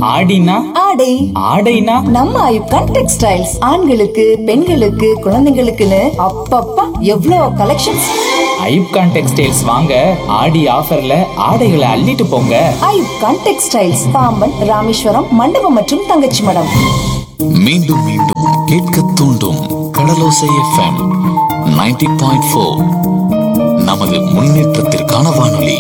ஆடினா ஆடை ஆடைனா நம்ம ஐப்கான் டெக்ஸ்டைல்ஸ் ஆண்களுக்கு பெண்களுக்கு குழந்தைங்களுக்குன்னு அப்பப்பா எவ்வளோ கலெக்ஷன்ஸ் ஐப்கான் டெக்ஸ்டைல்ஸ் வாங்க ஆடி ஆஃபர்ல ஆடைகளை அள்ளிட்டு போங்க ஐப்கான் டெக்ஸ்டைல்ஸ் பாம்பன் ராமேஸ்வரம் மண்டபம் மற்றும் தங்கச்சி மடம் மீண்டும் மீண்டும் கேட்க தூண்டும் கடலோசை எஃப்எம் 90.4 பாயிண்ட் ஃபோர் நமது முன்னேற்றத்திற்கான வானொலி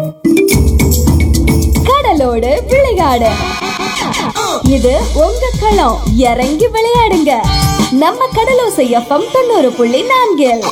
கடலோடு விளையாடு இது உங்க களம் இறங்கி விளையாடுங்க நம்ம கடலோசை எஃப்எம் தொண்ணூறு புள்ளி நான்கில்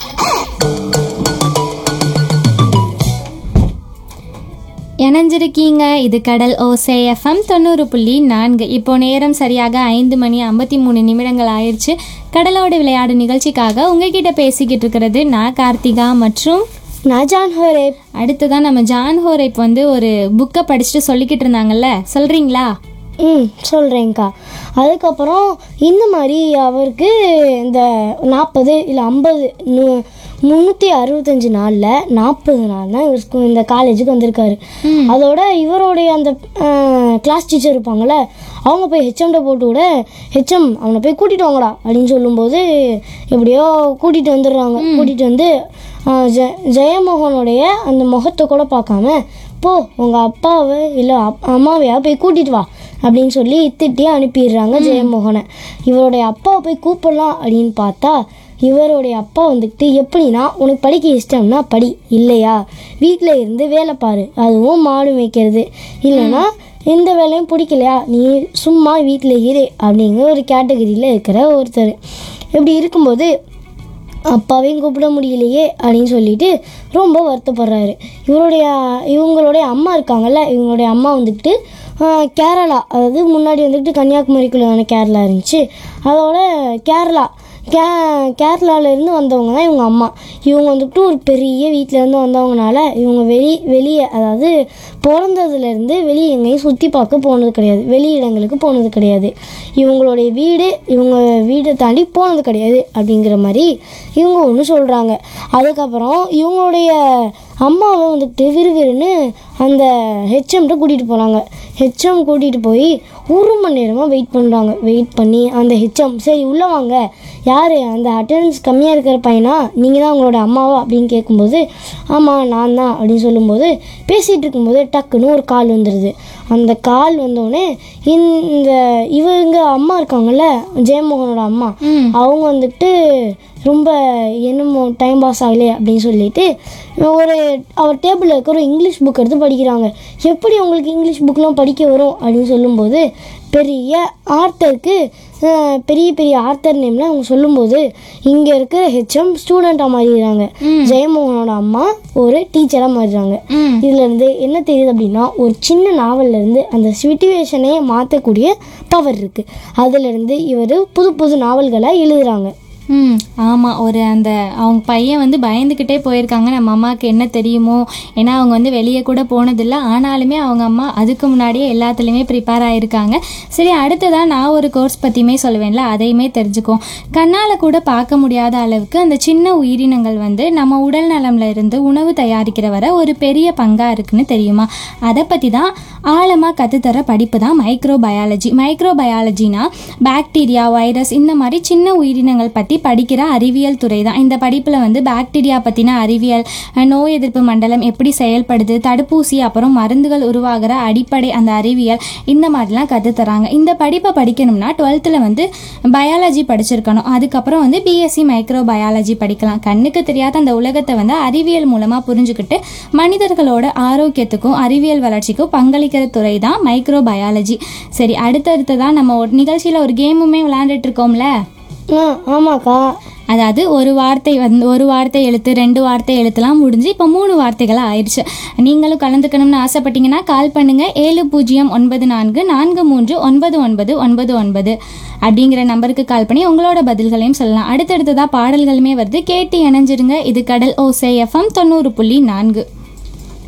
இணைஞ்சிருக்கீங்க இது கடல் ஓசை எஃப்எம் தொண்ணூறு புள்ளி நான்கு இப்போ நேரம் சரியாக ஐந்து மணி ஐம்பத்தி மூணு நிமிடங்கள் ஆயிடுச்சு கடலோடு விளையாடு நிகழ்ச்சிக்காக உங்ககிட்ட பேசிக்கிட்டு இருக்கிறது நான் கார்த்திகா மற்றும் நான் ஜான் ஹோரேப் அடுத்ததான் நம்ம ஜான் ஹோரைப் வந்து ஒரு புக்கை படிச்சுட்டு சொல்லிக்கிட்டு இருந்தாங்கல்ல சொல்றீங்களா ம் சொல்கிறேங்க்கா அதுக்கப்புறம் இந்த மாதிரி அவருக்கு இந்த நாற்பது இல்லை ஐம்பது நூ முந்நூற்றி அறுபத்தஞ்சு நாளில் நாற்பது நாள் தான் இவர் ஸ்கூ- இந்த காலேஜுக்கு வந்திருக்காரு அதோட இவருடைய அந்த கிளாஸ் டீச்சர் இருப்பாங்கள்ல அவங்க போய் ஹெச்எம்ட போட்டு விட ஹெச்எம் அவனை போய் கூட்டிகிட்டு வாங்கடா அப்படின்னு சொல்லும்போது எப்படியோ கூட்டிகிட்டு வந்துடுறாங்க கூட்டிகிட்டு வந்து ஆஹ், ஜெ ஜெயமோகனுடைய அந்த முகத்தை கூட பார்க்காம போ உங்கள் அப்பாவை இல்லை அம்மாவையா போய் கூட்டிட்டு வா அப்படின்னு சொல்லி திட்டி அனுப்பிடுறாங்க ஜெயமோகனை இவருடைய அப்பாவை போய் கூப்பிடலாம் அப்படின்னு பார்த்தா இவருடைய அப்பா வந்துக்கிட்டு எப்படின்னா உனக்கு படிக்க இஷ்டம்னா படி இல்லையா வீட்டில் இருந்து வேலை பாரு அதுவும் மாடு மேய்க்கிறது இல்லைன்னா எந்த வேலையும் பிடிக்கலையா நீ சும்மா வீட்டில் இரு அப்படிங்கிற ஒரு கேட்டகரியில் இருக்கிற ஒருத்தர் இப்படி இருக்கும்போது அப்பாவையும் கூப்பிட முடியலையே அப்படின்னு சொல்லிட்டு ரொம்ப வருத்தப்படுறாரு இவருடைய இவங்களுடைய அம்மா இருக்காங்கல்ல இவங்களுடைய அம்மா வந்துக்கிட்டு ஆஹ், கேரளா அதாவது முன்னாடி வந்துட்டு கன்னியாகுமரிக்குள்ளான கேரளா இருந்துச்சு அதோட கேரளா கே கேரளாவிலேருந்து வந்தவங்க தான் இவங்க அம்மா இவங்க வந்துட்டு ஒரு பெரிய வீட்டிலேருந்து வந்தவங்கனால இவங்க வெளி வெளியே அதாவது பிறந்ததுலேருந்து வெளியே எங்கேயும் சுற்றி பார்க்க போனது கிடையாது வெளி இடங்களுக்கு போனது கிடையாது இவங்களுடைய வீடு இவங்க வீடை தாண்டி போனது கிடையாது அப்படிங்கிற மாதிரி இவங்க ஒன்று சொல்கிறாங்க அதுக்கப்புறம் இவங்களுடைய அம்மாவை வந்துட்டு விறுவிறுன்னு அந்த ஹெச்எம்கிட்ட கூட்டிகிட்டு போகிறாங்க ஹெச்எம் கூட்டிகிட்டு போய் ஒரு மணி நேரமாக வெயிட் பண்ணுறாங்க வெயிட் பண்ணி அந்த ஹெச்எம் சரி உள்ளே வாங்க யார் அந்த அட்டெண்டன்ஸ் கம்மியாக இருக்கிற பையனா நீங்கள் தான் உங்களோட அம்மாவா அப்படின்னு கேட்கும்போது ஆமாம் நான் தான் அப்படின்னு சொல்லும்போது பேசிகிட்டு இருக்கும்போது டக்குன்னு ஒரு கால் வந்துடுது அந்த கால் வந்தோடனே இந்த இவங்க அம்மா இருக்காங்கல்ல ஜெயமோகனோட அம்மா அவங்க வந்துட்டு ரொம்ப என்னமோ டைம் பாஸ் ஆகலையே அப்படின்னு சொல்லிட்டு ஒரு அவர் டேபிளில் இருக்கிற ஒரு இங்கிலீஷ் புக் எடுத்து படிக்கிறாங்க எப்படி உங்களுக்கு இங்கிலீஷ் புக்லாம் படிக்க வரும் அப்படின்னு சொல்லும்போது பெரிய ஆர்த்தருக்கு பெரிய பெரிய ஆர்த்தர் நேம்ல அவங்க சொல்லும்போது இங்கே இருக்கிற ஹெச்எம் ஸ்டூடெண்ட்டாக மாறிடுறாங்க ஜெயமோகனோட அம்மா ஒரு டீச்சராக மாறிடுறாங்க இதுல இருந்து என்ன தெரியுது அப்படின்னா ஒரு சின்ன நாவல்ல இருந்து அந்த சுச்சுவேஷனே மாற்றக்கூடிய பவர் இருக்கு அதுல இருந்து இவர் புது புது நாவல்களை எழுதுறாங்க ம் ஆமாம் ஒரு அந்த அவங்க பையன் வந்து பயந்துக்கிட்டே போயிருக்காங்க நம்ம அம்மாவுக்கு என்ன தெரியுமோ ஏன்னா அவங்க வந்து வெளியே கூட போனதில்லை ஆனாலுமே அவங்க அம்மா அதுக்கு முன்னாடியே எல்லாத்துலேயுமே ப்ரிப்பேர் ஆகிருக்காங்க சரி அடுத்ததாக நான் ஒரு கோர்ஸ் பற்றியுமே சொல்லுவேன்ல அதையுமே தெரிஞ்சுக்கோம் கண்ணால் கூட பார்க்க முடியாத அளவுக்கு அந்த சின்ன உயிரினங்கள் வந்து நம்ம உடல் நலம்ல இருந்து உணவு தயாரிக்கிற வரை ஒரு பெரிய பங்காக இருக்குன்னு தெரியுமா அதை பற்றி தான் ஆழமாக கற்றுத்தர படிப்பு தான் மைக்ரோ பயாலஜி மைக்ரோ பயாலஜினா பாக்டீரியா வைரஸ் இந்த மாதிரி சின்ன உயிரினங்கள் பற்றி படிக்கிற அறிவியல் துறை தான் இந்த படிப்பில் வந்து பாக்டீரியா பற்றின அறிவியல் அஹ், நோய் எதிர்ப்பு மண்டலம் எப்படி செயல்படுது தடுப்பூசி அப்புறம் மருந்துகள் உருவாகிற அடிப்படை அந்த அறிவியல் இந்த மாதிரிலாம் கற்றுத்தராங்க இந்த படிப்பை படிக்கணும்னா டுவெல்த்தில் வந்து பயாலஜி படிச்சிருக்கணும் அதுக்கப்புறம் வந்து பிஎஸ்சி மைக்ரோ பயாலஜி படிக்கலாம் கண்ணுக்கு தெரியாத அந்த உலகத்தை வந்து அறிவியல் மூலமாக புரிஞ்சுக்கிட்டு மனிதர்களோட ஆரோக்கியத்துக்கும் அறிவியல் வளர்ச்சிக்கும் பங்களிக்கிற துறை தான் மைக்ரோ பயாலஜி சரி அடுத்தடுத்ததான் நம்ம ஒரு நிகழ்ச்சியில் ஒரு கேமுமே விளையாண்டுட்டு இருக்கோம்ல ஆ ஆமாக்கா அதாவது ஒரு வார்த்தை வந்து ஒரு வார்த்தை எழுத்து ரெண்டு வார்த்தை எழுத்துலாம் முடிஞ்சு இப்போ மூணு வார்த்தைகளாக ஆயிடுச்சு நீங்களும் கலந்துக்கணும்னு ஆசைப்பட்டீங்கன்னா கால் பண்ணுங்க ஏழு பூஜ்ஜியம் ஒன்பது நான்கு நான்கு மூன்று ஒன்பது ஒன்பது ஒன்பது ஒன்பது அப்படிங்கிற நம்பருக்கு கால் பண்ணி உங்களோட பதில்களையும் சொல்லலாம் அடுத்தடுத்ததாக பாடல்களுமே வருது கேட்டு இணைஞ்சிருங்க இது கடல் ஓசை எஃப்எம் தொண்ணூறு புள்ளி நான்கு